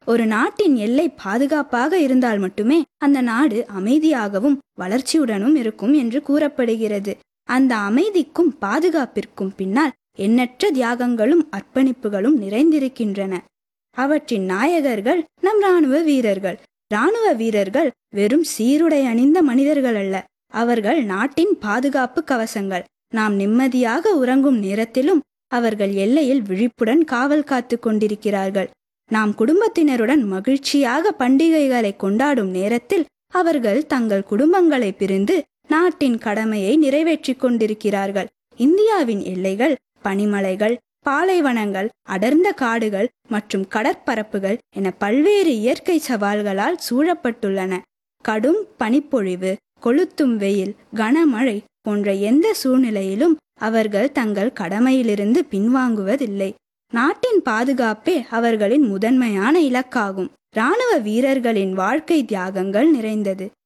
ஒரு நாட்டின் எல்லை பாதுகாப்பாக இருந்தால் மட்டுமே அந்த நாடு அமைதியாகவும் வளர்ச்சியுடனும் இருக்கும் என்று கூறப்படுகிறது அந்த அமைதிக்கும் பாதுகாப்பிற்கும் பின்னால் எண்ணற்ற தியாகங்களும் அர்ப்பணிப்புகளும் நிறைந்திருக்கின்றன அவற்றின் நாயகர்கள் நம் ராணுவ வீரர்கள் ராணுவ வீரர்கள் வெறும் சீருடை அணிந்த மனிதர்கள் அல்ல அவர்கள் நாட்டின் பாதுகாப்பு கவசங்கள் நாம் நிம்மதியாக உறங்கும் நேரத்திலும் அவர்கள் எல்லையில் விழிப்புடன் காவல் காத்து கொண்டிருக்கிறார்கள் நாம் குடும்பத்தினருடன் மகிழ்ச்சியாக பண்டிகைகளை கொண்டாடும் நேரத்தில் அவர்கள் தங்கள் குடும்பங்களை பிரிந்து நாட்டின் கடமையை நிறைவேற்றிக் கொண்டிருக்கிறார்கள் இந்தியாவின் எல்லைகள் பனிமலைகள் பாலைவனங்கள் அடர்ந்த காடுகள் மற்றும் கடற்பரப்புகள் என பல்வேறு இயற்கை சவால்களால் சூழப்பட்டுள்ளன கடும் பனிப்பொழிவு கொளுத்தும் வெயில் கனமழை போன்ற எந்த சூழ்நிலையிலும் அவர்கள் தங்கள் கடமையிலிருந்து பின்வாங்குவதில்லை நாட்டின் பாதுகாப்பே அவர்களின் முதன்மையான இலக்காகும் இராணுவ வீரர்களின் வாழ்க்கை தியாகங்கள் நிறைந்தது